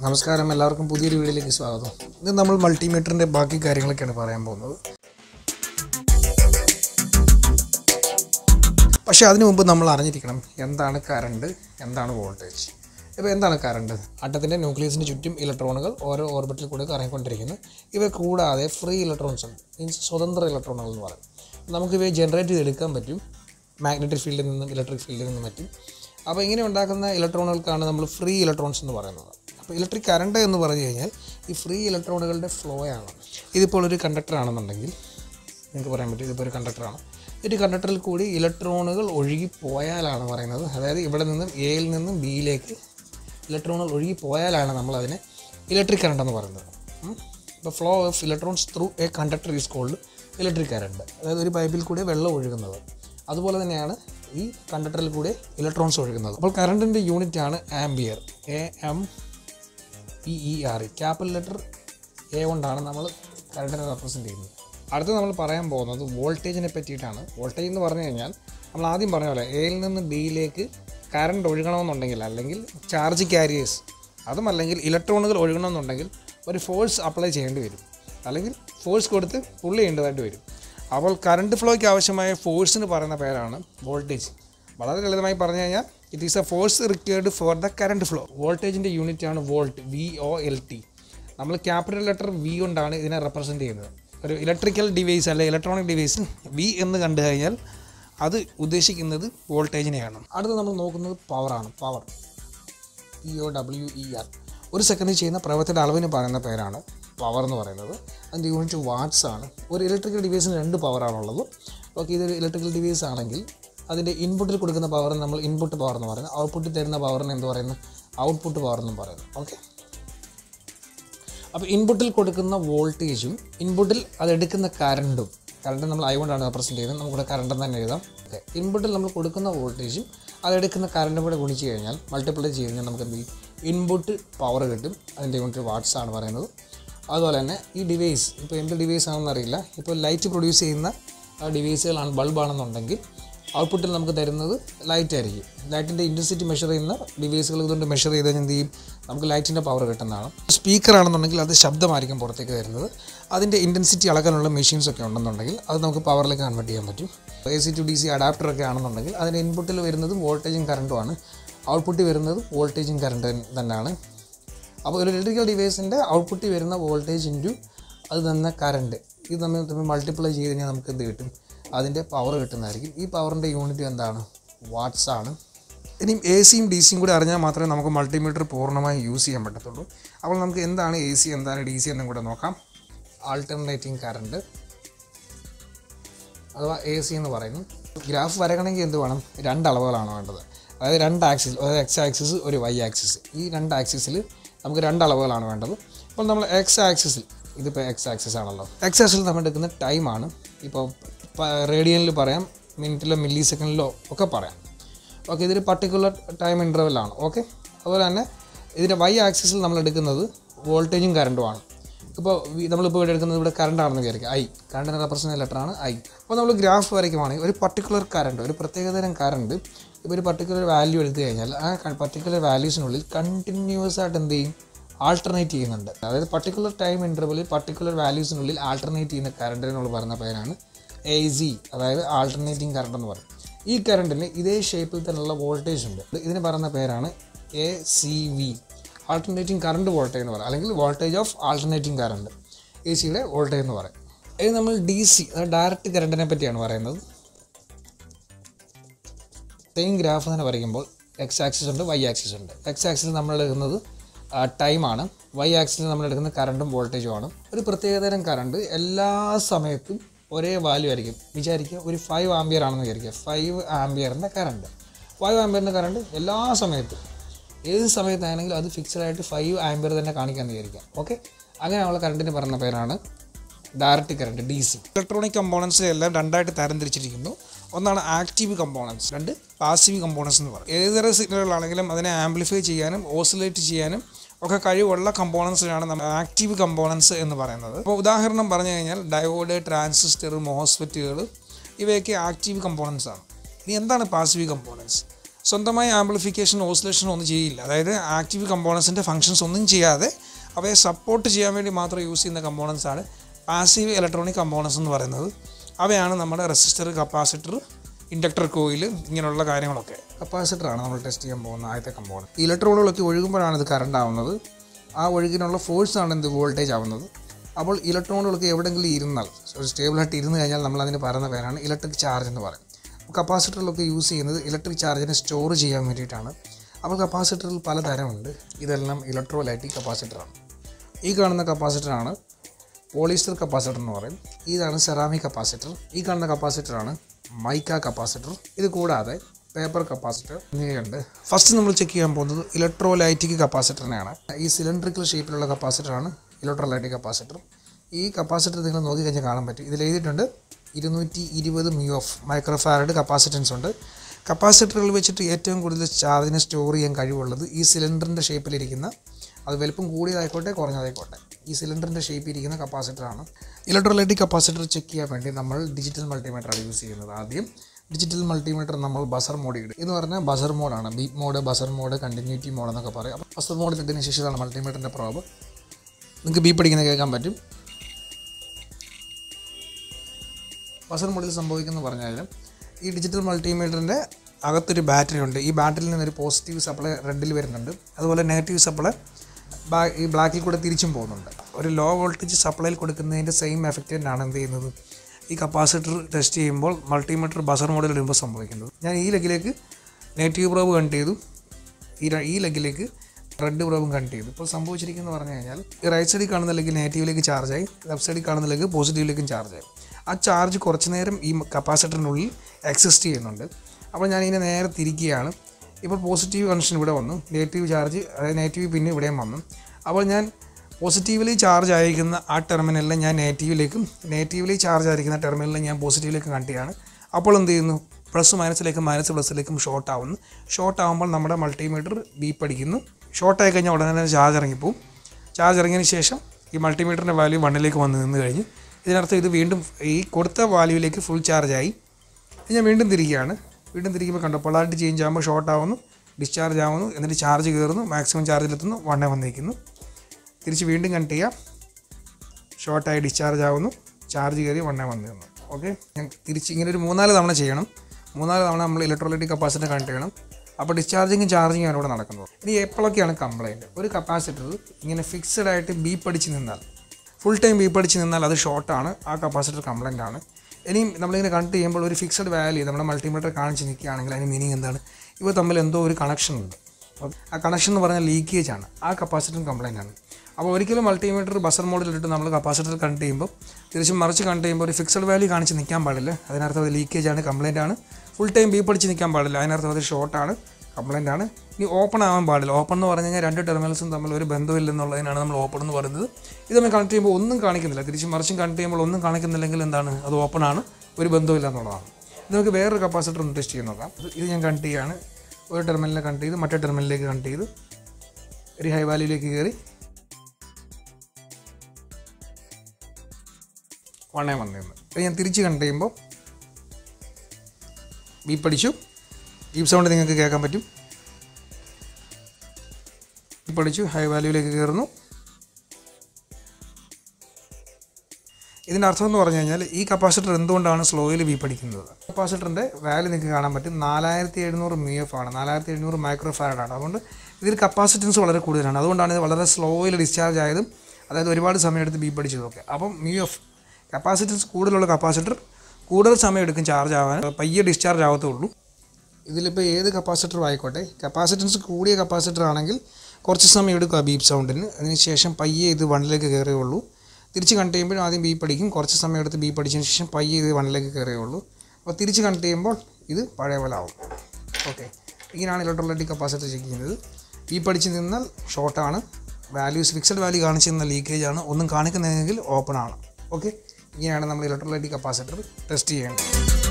നമസ്കാരം എല്ലാവർക്കും പുതിയൊരു വീഡിയോയിലേക്ക് സ്വാഗതം ഇത് നമ്മൾ മൾട്ടിമീറ്ററിൻ്റെ ബാക്കി കാര്യങ്ങളൊക്കെയാണ് പറയാൻ പോകുന്നത് പക്ഷേ അതിനു മുമ്പ് നമ്മൾ അറിഞ്ഞിരിക്കണം എന്താണ് കറണ്ട് എന്താണ് വോൾട്ടേജ് ഇപ്പോൾ എന്താണ് കറണ്ട് അട്ടത്തിൻ്റെ ന്യൂക്ലിയസിന് ചുറ്റും ഇലക്ട്രോണുകൾ ഓരോ ഓർബിറ്റിൽ കൂടെ കറങ്ങിക്കൊണ്ടിരിക്കുന്നു ഇവ കൂടാതെ ഫ്രീ ഇലക്ട്രോൺസ് ഉണ്ട് മീൻസ് സ്വതന്ത്ര ഇലക്ട്രോണുകൾ എന്ന് പറയും നമുക്ക് ഇവയെ ജനറേറ്റ് ചെയ്തെടുക്കാൻ പറ്റും മാഗ്നറ്റിക് ഫീൽഡിൽ നിന്നും ഇലക്ട്രിക് ഫീൽഡിൽ നിന്നും പറ്റും അപ്പോൾ ഇങ്ങനെ ഉണ്ടാക്കുന്ന ഇലക്ട്രോണുകൾക്കാണ് നമ്മൾ ഫ്രീ ഇലക്ട്രോൺസ് എന്ന് പറയുന്നത് അപ്പോൾ ഇലക്ട്രിക് കറണ്ട് എന്ന് പറഞ്ഞു കഴിഞ്ഞാൽ ഈ ഫ്രീ ഇലക്ട്രോണുകളുടെ ഫ്ലോ ആണ് ഇതിപ്പോൾ ഒരു കണ്ടക്ടർ ആണെന്നുണ്ടെങ്കിൽ നിങ്ങൾക്ക് പറയാൻ പറ്റും ഇതിപ്പോൾ ഒരു കണ്ടക്ടറാണ് ഒരു കണ്ടക്ടറിൽ കൂടി ഇലക്ട്രോണുകൾ ഒഴുകി പോയാലാണ് പറയുന്നത് അതായത് ഇവിടെ നിന്നും എയിൽ നിന്നും ബിയിലേക്ക് ഇലക്ട്രോണുകൾ ഒഴുകി പോയാലാണ് നമ്മൾ അതിനെ ഇലക്ട്രിക് കറണ്ട് എന്ന് പറയുന്നത് ഇപ്പോൾ flow of electrons through a conductor is called electric current അതായത് ഒരു പൈപ്പിൽ കൂടി വെള്ളം ഒഴുകുന്നത് അതുപോലെ തന്നെയാണ് ഈ കണ്ടക്ടറിൽ കൂടി ഇലക്ട്രോൺസ് ഒഴുകുന്നത് അപ്പോൾ കറണ്ടിൻ്റെ യൂണിറ്റ് ആണ് ampere A M P E R capital letter A കൊണ്ടാണ് നമ്മൾ കറണ്ടിനെ റെപ്രസെൻറ്റ് ചെയ്യുന്നത് അടുത്ത് നമ്മൾ പറയാൻ പോകുന്നത് വോൾട്ടേജിനെ പറ്റിയിട്ടാണ് വോൾട്ടേജ് എന്ന് പറഞ്ഞു കഴിഞ്ഞാൽ നമ്മൾ ആദ്യം പറഞ്ഞ പോലെ എയിൽ നിന്ന് ബിയിലേക്ക് കറണ്ട് ഒഴുകണമെന്നുണ്ടെങ്കിൽ അല്ലെങ്കിൽ ചാർജ് ക്യാരിയേഴ്സ് അതും അല്ലെങ്കിൽ ഇലക്ട്രോണുകൾ ഒഴുകണമെന്നുണ്ടെങ്കിൽ ഒരു ഫോഴ്സ് അപ്ലൈ ചെയ്യേണ്ടി വരും അല്ലെങ്കിൽ ഫോഴ്സ് കൊടുത്ത് പുള്ളി ചെയ്യേണ്ടതായിട്ട് വരും അപ്പോൾ കറണ്ട് ഫ്ലോയ്ക്ക് ആവശ്യമായ ഫോഴ്സിന് പറയുന്ന പേരാണ് വോൾട്ടേജ് വളരെ ലളിതമായി പറഞ്ഞു കഴിഞ്ഞാൽ it is a force required for the current flow വോൾട്ടേജിൻ്റെ യൂണിറ്റ് ആണ് volt V O L T നമ്മൾ ക്യാപിറ്റൽ ലെറ്റർ വി കൊണ്ടാണ് ഇതിനെ റെപ്രസെൻറ്റ് ചെയ്യുന്നത് ഒരു ഇലക്ട്രിക്കൽ ഡിവൈസ് അല്ലെ ഇലക്ട്രോണിക് ഡിവൈസ് വി എന്ന് കണ്ടു കഴിഞ്ഞാൽ അത് ഉദ്ദേശിക്കുന്നത് വോൾട്ടേജിനെയാണ് അടുത്ത് നമ്മൾ നോക്കുന്നത് പവറാണ് power P O W E R ഒരു സെക്കൻഡിൽ ചെയ്യുന്ന പ്രവർത്തിയുടെ അളവിന് പറയുന്ന പേരാണ് പവർ എന്ന് പറയുന്നത് അതിൻ്റെ യൂണിറ്റ് വാട്ട്സ് ആണ് ഒരു ഇലക്ട്രിക്കൽ ഡിവൈസിന് രണ്ട് പവറാണുള്ളത് ഓക്കെ ഇതൊരു ഇലക്ട്രിക്കൽ ഡിവൈസ് ആണെങ്കിൽ അതിൻ്റെ ഇൻപുട്ടിൽ കൊടുക്കുന്ന പവർ നമ്മൾ ഇൻപുട്ട് പവർ എന്ന് പറയുന്നത് ഔട്ട്പുട്ടിൽ തരുന്ന പവറിന് എന്ത് പറയുന്നു ഔട്ട്പുട്ട് പവർ എന്നും പറയുന്നു ഓക്കെ അപ്പോൾ ഇൻപുട്ടിൽ കൊടുക്കുന്ന വോൾട്ടേജും ഇൻപുട്ടിൽ അതെടുക്കുന്ന കറണ്ടും കറണ്ട് നമ്മൾ ഐ കൊണ്ടാണ് റെപ്രസെൻറ്റ് ചെയ്യുന്നത് നമുക്കിവിടെ കറണ്ട് തന്നെ എഴുതാം ഓക്കെ ഇൻപുട്ടിൽ നമ്മൾ കൊടുക്കുന്ന വോൾട്ടേജും അതെടുക്കുന്ന കറണ്ടും കൂടെ ഗുണിച്ച് കഴിഞ്ഞാൽ മൾട്ടിപ്ലൈ ചെയ്ത് കഴിഞ്ഞാൽ നമുക്ക് എന്ത് ചെയ്യും ഇൻപുട്ട് പവർ കിട്ടും അതിൻ്റെ യൂണിറ്റ് വാട്ട്സ് ആണ് പറയുന്നത് അതുപോലെ തന്നെ ഈ ഡിവൈസ് ഇപ്പോൾ എന്ത് ഡിവൈസ് ആണെന്ന് അറിയില്ല ഇപ്പോൾ ലൈറ്റ് പ്രൊഡ്യൂസ് ചെയ്യുന്ന ഡിവൈസുകളാണ് ബൾബാണെന്നുണ്ടെങ്കിൽ ഔട്ട്പുട്ടിൽ നമുക്ക് തരുന്നത് ലൈറ്റ് ആയിരിക്കും ലൈറ്റിൻ്റെ ഇൻറ്റൻസിറ്റി മെഷർ ചെയ്യുന്ന ഡിവൈസുകൾ ഇതുകൊണ്ട് മെഷർ ചെയ്ത് കഴിഞ്ഞാൽ എന്ത് ചെയ്യും നമുക്ക് ലൈറ്റിൻ്റെ പവർ കിട്ടുന്നതാണ് സ്പീക്കർ ആണെന്നുണ്ടെങ്കിൽ അത് ശബ്ദമായിരിക്കും പുറത്തേക്ക് തരുന്നത് അതിൻ്റെ ഇൻറ്റൻസിറ്റി അളക്കാനുള്ള മെഷീൻസ് ഒക്കെ ഉണ്ടെന്നുണ്ടെങ്കിൽ അത് നമുക്ക് പവറിലേക്ക് കൺവേർട്ട് ചെയ്യാൻ പറ്റും A C to D C adapter ഒക്കെ ആണെന്നുണ്ടെങ്കിൽ അതിൻ്റെ ഇൻപുട്ടിൽ വരുന്നത് വോൾട്ടേജും കറണ്ടുമാണ് ഔട്ട്പുട്ടിൽ വരുന്നത് വോൾട്ടേജും കറണ്ട് തന്നെയാണ് അപ്പോൾ ഒരു ഇലക്ട്രിക്കൽ ഡിവൈസിൻ്റെ ഔട്ട്പുട്ടിൽ വരുന്ന വോൾട്ടേജ് ഇൻറ്റു അത് തന്ന കറണ്ട് ഇത് തമ്മിൽ തമ്മിൽ മൾട്ടിപ്ലൈ ചെയ്ത് കഴിഞ്ഞാൽ നമുക്ക് എന്ത് കിട്ടും അതിൻ്റെ പവർ കിട്ടുന്നതായിരിക്കും ഈ പവറിൻ്റെ യൂണിറ്റ് എന്താണ് വാട്ട്സ് ആണ് ഇനിയും എ സിയും ഡി സിയും കൂടി അറിഞ്ഞാൽ മാത്രമേ നമുക്ക് മൾട്ടിമീറ്റർ പൂർണ്ണമായി യൂസ് ചെയ്യാൻ പറ്റത്തുള്ളൂ അപ്പോൾ നമുക്ക് എന്താണ് എ സി എന്താണ് ഡി സി എന്നും കൂടെ നോക്കാം ആൾട്ടർനേറ്റിംഗ് കറണ്ട് അഥവാ എ സി എന്ന് പറയുന്നു ഗ്രാഫ് വരക്കണമെങ്കിൽ എന്ത് വേണം രണ്ട് അളവുകളാണ് വേണ്ടത് അതായത് രണ്ട് ആക്സിസ് അതായത് എക്സ് ആക്സിസ് ഒരു വൈ ആക്സിസ് ഈ രണ്ട് ആക്സിസിൽ നമുക്ക് രണ്ട് അളവുകളാണ് വേണ്ടത് അപ്പോൾ നമ്മൾ എക്സ് ആക്സിസിൽ ഇതിപ്പോൾ എക്സ് ആക്സിസ് ആണല്ലോ എക്സ് ആക്സിൽ നമ്മൾ എടുക്കുന്ന ടൈമാണ് ഇപ്പോൾ റേഡിയനിൽ പറയാം മിനിറ്റിലോ മില്ലി സെക്കൻഡിലോ ഒക്കെ പറയാം ഓക്കെ ഇതൊരു പർട്ടിക്കുലർ ടൈം ഇൻ്റർവെല്ലാണ് ഓക്കെ അതുപോലെ തന്നെ ഇതിൻ്റെ വൈ ആക്സിസിൽ നമ്മൾ എടുക്കുന്നത് വോൾട്ടേജും കറണ്ടുമാണ് ഇപ്പോൾ വി- നമ്മളിപ്പോൾ ഇവിടെ എടുക്കുന്നത് ഇവിടെ കറണ്ട് ആണെന്ന് വിചാരിക്കുക ഐ കറണ്ടിൻ്റെ റെപ്രസെൻ്റ് ലെറ്ററാണ് ഐ അപ്പോൾ നമ്മൾ ഗ്രാഫ് വരയ്ക്കുവാണെങ്കിൽ ഒരു പർട്ടിക്കുലർ കറണ്ട് ഒരു പ്രത്യേകതരം കറണ്ട് ഇപ്പോൾ ഒരു പർട്ടിക്കുലർ വാല്യൂ എടുത്തു കഴിഞ്ഞാൽ ആ പർട്ടിക്കുലർ വാല്യൂസിനുള്ളിൽ കണ്ടിന്യൂസ് ആയിട്ട് എന്ത് ചെയ്യും ആൾട്ടർനേറ്റ് ചെയ്യുന്നുണ്ട് അതായത് പർട്ടിക്കുലർ ടൈം ഇൻ്റർവെല്ലിൽ പർട്ടിക്കുലർ വാല്യൂസിനുള്ളിൽ ആൾട്ടർനേറ്റ് ചെയ്യുന്ന കറണ്ടിന് നമ്മൾ പറയുന്ന പേരാണ് എ സി അതായത് ആൾട്ടർനേറ്റിംഗ് കറണ്ട് എന്ന് പറയും ഈ കറണ്ടിന് ഇതേ ഷേപ്പിൽ തന്നെയുള്ള വോൾട്ടേജ് ഉണ്ട് ഇതിന് പറയുന്ന പേരാണ് A C V alternating current voltage എന്ന് പറയും അല്ലെങ്കിൽ voltage of alternating current A സിയുടെ വോൾട്ടേജ് എന്ന് പറയും ഇത് നമ്മൾ ഡി സി അതായത് ഡയറക്റ്റ് കറണ്ടിനെ പറ്റിയാണ് പറയുന്നത് സെയിം ഗ്രാഫ് തന്നെ വരയ്ക്കുമ്പോൾ എക്സ് ആക്സിസ് ഉണ്ട് വൈ ആക്സിസ് ഉണ്ട് എക്സ് ആക്സിസ് നമ്മൾ എടുക്കുന്നത് ടൈമാണ് വൈ ആക്സിസിൽ നമ്മൾ എടുക്കുന്ന കറണ്ടും വോൾട്ടേജും ആണ് ഒരു പ്രത്യേകതരം കറണ്ട് എല്ലാ സമയത്തും ഒരേ വാല്യൂ ആയിരിക്കും വിചാരിക്കുക ഒരു ഫൈവ് ആംബിയർ ആണെന്ന് വിചാരിക്കുക ഫൈവ് ആംബിയറിൻ്റെ കറണ്ട് ഫൈവ് ആംബിയറിൻ്റെ കറണ്ട് എല്ലാ സമയത്തും ഏത് സമയത്താണെങ്കിലും അത് ഫിക്സഡ് ആയിട്ട് ഫൈവ് ആംബിയർ തന്നെ കാണിക്കാമെന്ന് വിചാരിക്കാം ഓക്കെ അങ്ങനെയുള്ള കറണ്ടിന് പറയുന്ന പേരാണ് direct current D C electronic components എല്ലാം രണ്ടായിട്ട് തരംതിരിച്ചിരിക്കുന്നു ഒന്നാണ് ആക്റ്റീവ് കമ്പോണൻസ് രണ്ട് പാസീവ് കമ്പോണൻസ് എന്ന് പറയും ഏതുതരം സിഗ്നലുകളാണെങ്കിലും അതിനെ ആംപ്ലിഫൈ ചെയ്യാനും ഓസിലേറ്റ് ചെയ്യാനും ഒക്കെ കഴിവുള്ള കമ്പോണൻസിനാണ് നമ്മൾ ആക്റ്റീവ് കമ്പോണൻസ് എന്ന് പറയുന്നത് അപ്പോൾ ഉദാഹരണം പറഞ്ഞു കഴിഞ്ഞാൽ ഡയോഡ് ട്രാൻസിസ്റ്റർ മോസ്ഫെറ്റുകൾ ഇവയൊക്കെ ആക്റ്റീവ് കമ്പോണൻസ് ആണ് ഇനി എന്താണ് പാസീവ് കമ്പോണൻസ് സ്വന്തമായി ആംപ്ലിഫിക്കേഷൻ ഓസിലേഷൻ ഒന്നും ചെയ്യില്ല അതായത് ആക്റ്റീവ് കമ്പോണൻസിൻ്റെ ഫങ്ഷൻസ് ഒന്നും ചെയ്യാതെ അവയെ സപ്പോർട്ട് ചെയ്യാൻ വേണ്ടി മാത്രം യൂസ് ചെയ്യുന്ന കമ്പോണൻസ് ആണ് പാസീവ് ഇലക്ട്രോണിക് കമ്പോണൻസ് എന്ന് പറയുന്നത് അവയാണ് നമ്മുടെ റെസിസ്റ്റർ കപ്പാസിറ്റർ ഇൻഡക്ടർ കോയിൽ ഇങ്ങനെയുള്ള കാര്യങ്ങളൊക്കെ കപ്പാസിറ്ററാണ് നമ്മൾ ടെസ്റ്റ് ചെയ്യാൻ പോകുന്ന ആദ്യത്തെ കമ്പോണൻറ്റ് ഇലക്ട്രോണുകളൊക്കെ ഒഴുകുമ്പോഴാണ് ഇത് കറണ്ട് ആവുന്നത് ആ ഒഴുകിനുള്ള ഫോഴ്സാണ് എന്ത് വോൾട്ടേജ് ആവുന്നത് അപ്പോൾ ഇലക്ട്രോണുകൾക്ക് എവിടെയെങ്കിലും ഇരുന്നാൽ ഒരു സ്റ്റേബിളായിട്ട് ഇരുന്ന് കഴിഞ്ഞാൽ നമ്മൾ അതിന് പറയുന്ന പേരാണ് ഇലക്ട്രിക് ചാർജ് എന്ന് പറയും കപ്പാസിറ്ററിലൊക്കെ യൂസ് ചെയ്യുന്നത് ഇലക്ട്രിക് ചാർജിനെ സ്റ്റോർ ചെയ്യാൻ വേണ്ടിയിട്ടാണ് അപ്പോൾ കപ്പാസിറ്ററിൽ പലതരമുണ്ട് ഇതെല്ലാം ഇലക്ട്രോലൈറ്റിക് കപ്പാസിറ്ററാണ് ഈ കാണുന്ന കപ്പാസിറ്ററാണ് പോളിസ്റ്റർ കപ്പാസിറ്റർ എന്ന് പറയും ഇതാണ് സെറാമിക് കപ്പാസിറ്റർ ഈ കാണുന്ന കപ്പാസിറ്ററാണ് മൈക്ക കപ്പാസിറ്റർ ഇത് കൂടാതെ പേപ്പർ കപ്പാസിറ്റർ എന്നിവയുണ്ട് ഫസ്റ്റ് നമ്മൾ ചെക്ക് ചെയ്യാൻ പോകുന്നത് ഇലക്ട്രോലൈറ്റിക് കപ്പാസിറ്ററിനെയാണ് ഈ സിലിണ്ടറിക്കൽ ഷേപ്പിലുള്ള കപ്പാസിറ്ററാണ് ഇലക്ട്രോലൈറ്റിക് കപ്പാസിറ്റർ ഈ കപ്പാസിറ്റർ നിങ്ങൾ നോക്കിക്കഴിഞ്ഞാൽ കാണാൻ പറ്റും ഇതിൽ എഴുതിയിട്ടുണ്ട് ഇരുന്നൂറ്റി ഇരുപത് മ്യൂ ഓഫ് മൈക്രോഫാരഡ് കപ്പാസിറ്റൻസ് ഉണ്ട് കപ്പാസിറ്ററുകൾ വെച്ചിട്ട് ഏറ്റവും കൂടുതൽ ചാർജിനെ സ്റ്റോർ ചെയ്യാൻ കഴിവുള്ളത് ഈ സിലിണ്ടറിൻ്റെ ഷേപ്പിലിരിക്കുന്ന അത് വലുപ്പം കൂടിയതായിക്കോട്ടെ കുറഞ്ഞതായിക്കോട്ടെ ഈ സിലിണ്ടറിൻ്റെ ഷേപ്പിൽ ഇരിക്കുന്ന കപ്പാസിറ്ററാണ് ഇലക്ട്രോലൈറ്റിക് കപ്പാസിറ്റർ ചെക്ക് ചെയ്യാൻ വേണ്ടി നമ്മൾ ഡിജിറ്റൽ മൾട്ടിമീറ്ററാണ് യൂസ് ചെയ്യുന്നത് ആദ്യം ഡിജിറ്റൽ മൾട്ടിമീറ്റർ നമ്മൾ ബസർ മോഡ് ഇടും എന്ന് പറഞ്ഞാൽ ബസർ മോഡാണ് beep mode buzzer mode continuity mode എന്നൊക്കെ പറയും അപ്പോൾ ബസർ മോഡിൽ ഇട്ടതിന് ശേഷമാണ് മൾട്ടിമീറ്ററിൻ്റെ പ്രോബ് നിങ്ങൾക്ക് ബീപ്പ് അടിക്കുന്നത് കേൾക്കാൻ പറ്റും ബസർ മോഡിൽ സംഭവിക്കുന്നത് പറഞ്ഞാലും ഈ ഡിജിറ്റൽ മൾട്ടിമീറ്ററിൻ്റെ അകത്തൊരു ബാറ്ററി ഉണ്ട് ഈ ബാറ്ററിയിൽ നിന്നൊരു പോസിറ്റീവ് സപ്ലൈ റെഡിൽ വരുന്നുണ്ട് അതുപോലെ നെഗറ്റീവ് സപ്ലൈ ബാ ഈ ബ്ലാക്കിൽ കൂടെ തിരിച്ചും പോകുന്നുണ്ട് ഒരു ലോ വോൾട്ടേജ് സപ്ലൈയിൽ കൊടുക്കുന്നതിൻ്റെ സെയിം എഫക്റ്റ് തന്നെയാണ് എന്ത് ചെയ്യുന്നത് ഈ കപ്പാസിറ്റർ ടെസ്റ്റ് ചെയ്യുമ്പോൾ മൾട്ടിമീറ്റർ ബസർ മോഡിൽ ഇടുമ്പോൾ സംഭവിക്കുന്നത് ഞാൻ ഈ ലെഗിലേക്ക് നെഗറ്റീവ് പ്രോബ് കണക്ട് ചെയ്തു ഈ ര- ഈ ലെഗിലേക്ക് റെഡ് പ്രോബും കണക്ട് ചെയ്തു ഇപ്പോൾ സംഭവിച്ചിരിക്കുന്നത് പറഞ്ഞു കഴിഞ്ഞാൽ ഈ റൈറ്റ് സൈഡിൽ കാണുന്ന ലെഗ് നെഗറ്റീവിലേക്ക് ചാർജായി ലെഫ്റ്റ് സൈഡിൽ കാണുന്ന ലെഗ് പോസിറ്റീവിലേക്കും ചാർജായി ആ ചാർജ് കുറച്ച് നേരം ഈ കപ്പാസിറ്ററിനുള്ളിൽ എക്സിസ്റ്റ് ചെയ്യുന്നുണ്ട് അപ്പോൾ ഞാൻ ഇതിനെ നേരെ തിരിക്കുകയാണ് ഇപ്പോൾ പോസിറ്റീവ് കണക്ഷൻ ഇവിടെ വന്നു നെഗറ്റീവ് ചാർജ് അതായത് നെഗറ്റീവ് പിന്നെ ഇവിടെയും വന്നു അപ്പോൾ ഞാൻ പോസിറ്റീവ്ലി ചാർജ് ആയിരിക്കുന്ന ആ ടെർമിനലിൽ ഞാൻ നെഗറ്റീവിലേക്കും നെഗറ്റീവ്ലി ചാർജ് ആയിരിക്കുന്ന ടെർമിനലിൽ ഞാൻ പോസിറ്റീവിലേക്കും കണക്ട് ചെയ്യാണ് അപ്പോൾ എന്ത് ചെയ്യുന്നു പ്ലസ് മൈനസിലേക്കും മൈനസ് പ്ലസിലേക്കും ഷോർട്ട് ആവുന്നു ഷോർട്ട് ആകുമ്പോൾ നമ്മുടെ മൾട്ടിമീറ്റർ ബീപ്പ് അടിക്കുന്നു ഷോർട്ട് ആയി കഴിഞ്ഞാൽ ഉടനെ തന്നെ ചാർജ് ഇറങ്ങിപ്പോവും ചാർജ് ഇറങ്ങിയതിന് ശേഷം ഈ മൾട്ടിമീറ്ററിൻ്റെ വാല്യൂ വണ്ണിലേക്ക് വന്ന് നിന്ന് കഴിഞ്ഞ് ഇതിനർത്ഥം ഇത് വീണ്ടും ഈ കൊടുത്ത വാല്യൂവിലേക്ക് ഫുൾ ചാർജായി ഇത് ഞാൻ വീണ്ടും തിരിക്കുകയാണ് വീണ്ടും തിരിക്കുമ്പോൾ കണ്ടോ പൊളാരിറ്റി ചേഞ്ച് ആകുമ്പോൾ ഷോർട്ട് ആവുന്നു ഡിസ്ചാർജ് ആവുന്നു എന്നിട്ട് ചാർജ് കയറുന്നു മാക്സിമം ചാർജിലെത്തുന്നു വണ്ണേ വന്നിരിക്കുന്നു തിരിച്ച് വീണ്ടും കണക്ട് ചെയ്യാം ഷോർട്ടായി ഡിസ്ചാർജ് ആവുന്നു ചാർജ് കയറി വണ്ണേ വന്നിരുന്നു ഓക്കെ ഞാൻ തിരിച്ച് ഇങ്ങനെ ഒരു മൂന്നാല് തവണ ചെയ്യണം മൂന്നാല് തവണ നമ്മൾ ഇലക്ട്രോലൈറ്റിക് കപ്പാസിറ്റർ കണക്ട് ചെയ്യണം അപ്പോൾ ഡിസ്ചാർജിങ്ങും ചാർജിങ്ങും ആണ് ഇവിടെ നടക്കുന്നത് ഇനി എപ്പോഴൊക്കെയാണ് കംപ്ലൈൻറ്റ് ഒരു കപ്പാസിറ്റർ ഇങ്ങനെ ഫിക്സഡ് ആയിട്ട് ബീപ്പ് അടിച്ച് നിന്നാൽ ഫുൾ ടൈം ബീപ്പ് അടിച്ച് നിന്നാൽ അത് ഷോർട്ടാണ് ആ കപ്പാസിറ്റർ കംപ്ലൈൻ്റ് ആണ് ഇനിയും നമ്മളിങ്ങനെ കണക്ട് ചെയ്യുമ്പോൾ ഒരു ഫിക്സഡ് വാല്യൂ നമ്മുടെ മൾട്ടിമീറ്റർ കാണിച്ച് നിൽക്കുകയാണെങ്കിൽ അതിന് മീനിങ് എന്താണ് ഇവ തമ്മിൽ എന്തോ ഒരു കണക്ഷൻ ഉണ്ട് അപ്പോൾ ആ കണക്ഷൻ എന്ന് പറഞ്ഞാൽ ലീക്കേജ് ആണ് ആ കപ്പാസിറ്ററും കംപ്ലൈൻ്റ് ആണ് അപ്പോൾ ഒരിക്കലും മൾട്ടിമീറ്റർ ബസർ മോഡിലിട്ട് നമ്മൾ കപ്പാസിറ്റർ കണക്ട് ചെയ്യുമ്പോൾ തിരിച്ചും മറിച്ച് കണക്ട് ചെയ്യുമ്പോൾ ഒരു ഫിക്സഡ് വാല്യൂ കാണിച്ച് നിൽക്കാൻ പാടില്ല അതിനർത്ഥം അത് ലീക്കേജ് ആണ് കംപ്ലൈൻ്റ് ആണ് ഫുൾ ടൈം ബീപ്പ് അടിച്ച് നിൽക്കാൻ പാടില്ല അതിനർത്ഥം അത് ഷോർട്ടാണ് കംപ്ലൈൻ്റ് ആണ് ഇനി ഓപ്പൺ ആവാൻ പാടില്ല ഓപ്പൺ എന്ന് പറഞ്ഞു കഴിഞ്ഞാൽ രണ്ട് ടെർമിനൽസും തമ്മിൽ ഒരു ബന്ധമില്ലെന്നുള്ളതിനാണ് നമ്മൾ ഓപ്പൺ എന്ന് പറയുന്നത് ഇത് നമ്മൾ കണക്ട് ചെയ്യുമ്പോൾ ഒന്നും കാണിക്കുന്നില്ല തിരിച്ചും മറിച്ചും കണക്ട് ചെയ്യുമ്പോൾ ഒന്നും കാണിക്കുന്നില്ലെങ്കിൽ എന്താണ് അത് ഓപ്പൺ ആണ് ഒരു ബന്ധമില്ല എന്നുള്ളതാണ് ഇത് നമുക്ക് വേറൊരു കപ്പാസിറ്റർ ഒന്ന് ടെസ്റ്റ് ചെയ്ത് നോക്കാം ഇത് ഇത് ഞാൻ കണക്ട് ചെയ്യാണ് ഒരു ടെർമിനലിനെ കണക്ട് ചെയ്ത് മറ്റേ ടെർമിനലിലേക്ക് കണക്ട് ചെയ്ത് ഒരു ഹൈ വാല്യൂയിലേക്ക് കയറി വണ്ണേ വന്നിരുന്നു അപ്പോൾ ഞാൻ തിരിച്ച് കണക്ട് ചെയ്യുമ്പോൾ ബീപ്പ് അടിച്ചു ബീപ്പ് സൗണ്ട് നിങ്ങൾക്ക് കേൾക്കാൻ പറ്റും ബീപ്പ് അടിച്ചു ഹൈ വാല്യൂയിലേക്ക് കയറുന്നു ഇതിൻ്റെ അർത്ഥം എന്ന് പറഞ്ഞു കഴിഞ്ഞാൽ ഈ കപ്പാസിറ്റർ എന്തുകൊണ്ടാണ് സ്ലോയിൽ ബീപ്പ് അടിക്കുന്നത് കപ്പാസിറ്ററിൻ്റെ വാല്യൂ നിങ്ങൾക്ക് കാണാൻ പറ്റും നാലായിരത്തി എഴുന്നൂറ് മി എഫ് ആണ് നാലായിരത്തി എഴുന്നൂറ് മൈക്രോ ഫാരഡ് ആണ് അതുകൊണ്ട് ഇതിൽ കപ്പാസിറ്റൻസ് വളരെ കൂടുതലാണ് അതുകൊണ്ടാണ് ഇത് വളരെ സ്ലോയിൽ ഡിസ്ചാർജ് ആയതും അതായത് ഒരുപാട് സമയം എടുത്ത് ബീപ്പ് അടിച്ചതൊക്കെ അപ്പം മി എഫ് കപ്പാസിറ്റൻസ് കൂടുതലുള്ള കപ്പാസിറ്റർ കൂടുതൽ സമയം എടുക്കും ചാർജ് ആവാൻ പയ്യെ ഡിസ്ചാർജ് ആവത്തുള്ളൂ ഇതിലിപ്പോൾ ഏത് കപ്പാസിറ്ററും ആയിക്കോട്ടെ കപ്പാസിറ്റൻസ് കൂടിയ കപ്പാസിറ്റർ ആണെങ്കിൽ കുറച്ച് സമയം എടുക്കും ആ ബീപ്പ് സൗണ്ടിന് അതിനുശേഷം പയ്യെ ഇത് വണ്ണിലേക്ക് കയറുകയുള്ളൂ തിരിച്ച് കണക്ട് ചെയ്യുമ്പോൾ ആദ്യം ബീപ്പ് അടിക്കും കുറച്ച് സമയം എടുത്ത് ബീപ്പ് അടിച്ചതിന് ശേഷം പയ്യെ ഇത് വണ്ണിലേക്ക് കയറുകയുള്ളൂ അപ്പോൾ തിരിച്ച് കണക്ട് ചെയ്യുമ്പോൾ ഇത് പഴയ പോലെ ആവും ഓക്കെ ഇങ്ങനെയാണ് ഇലക്ട്രോലൈറ്റിക് കപ്പാസിറ്റർ ചെക്ക് ചെയ്യുന്നത് ബീപ്പ് അടിച്ച് നിന്നാൽ ഷോർട്ടാണ് വാല്യൂസ് ഫിക്സഡ് വാല്യൂ കാണിച്ച് നിന്നാൽ ലീക്കേജ് ആണ് ഒന്നും കാണിക്കുന്നില്ലെങ്കിൽ ഓപ്പൺ ആണ് ഓക്കെ ഇങ്ങനെയാണ് നമ്മൾ ഇലക്ട്രോലൈറ്റിക് കപ്പാസിറ്റർ ടെസ്റ്റ് ചെയ്യേണ്ടത്